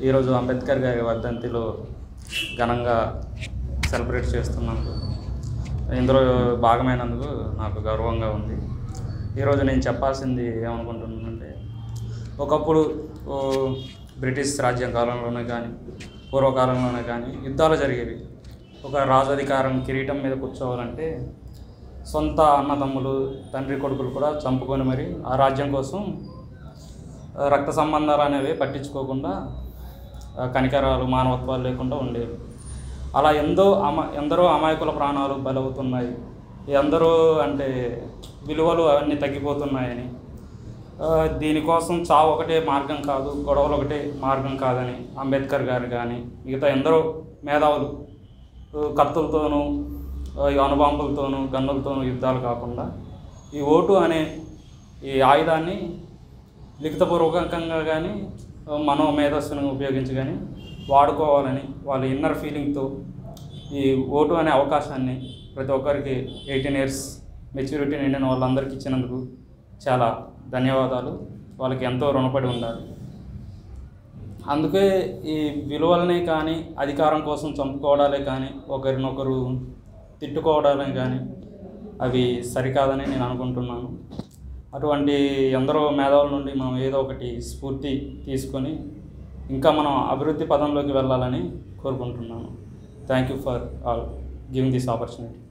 ఈరోజు అంబేద్కర్ గారి వర్ధంతిలో ఘనంగా సెలబ్రేట్ చేస్తున్నాను ఇందులో భాగమైనందుకు నాకు గర్వంగా ఉంది ఈరోజు నేను చెప్పాల్సింది ఏమనుకుంటున్నానంటే ఒకప్పుడు ఓ, బ్రిటిష్ రాజ్యం కాలంలోనే కానీ పూర్వకాలంలోనే కానీ యుద్ధాలు జరిగేవి ఒక రాజు అధికారం కిరీటం మీద కూర్చోవాలంటే సొంత అన్నదమ్ములు తండ్రి కొడుకులు కూడా చంపుకొని మరి ఆ రాజ్యం కోసం ఆ, రక్త సంబంధాలు అనేవి పట్టించుకోకుండా ఆ, కనికరాలు మానవత్వాలు లేకుండా ఉండేవి అలా ఎందో అమ ఎందరో అమాయకుల ప్రాణాలు బలవుతున్నాయి ఎందరో అంటే విలువలు అవన్నీ తగ్గిపోతున్నాయని ఆ, దీనికోసం చావు ఒకటే మార్గం కాదు గొడవలు ఒకటే మార్గం కాదని అంబేద్కర్ గారు కానీ మిగతా ఎందరో మేధావులు ఆ, కత్తులతోనూ ఆ, ఈ అణుబాంబులతోనూ గన్నులతోనూ యుద్ధాలు కాకుండా ఈ ఓటు అనే ఈ ఆయుధాన్ని లిఖితపూర్వకంగా కానీ మనో మేధస్సును ఉపయోగించి కానీ వాడుకోవాలని వాళ్ళ ఇన్నర్ ఫీలింగ్తో ఈ ఓటు అనే అవకాశాన్ని ప్రతి ఒక్కరికి ఎయిటీన్ ఇయర్స్ మెచ్యూరిటీ నిండిన వాళ్ళందరికీ ఇచ్చినందుకు చాలా ధన్యవాదాలు వాళ్ళకి ఎంతో రుణపడి ఉండాలి అందుకే ఈ విలువలనే కానీ అధికారం కోసం చంపుకోవడాలే కానీ ఒకరినొకరు తిట్టుకోవడాలే కానీ అవి సరికాదని నేను అనుకుంటున్నాను అటువంటి ఎందరో మేధావుల నుండి మనం ఏదో ఒకటి స్ఫూర్తి తీసుకొని ఇంకా మనం అభివృద్ధి పదంలోకి వెళ్ళాలని కోరుకుంటున్నాను thank you for all giving this opportunity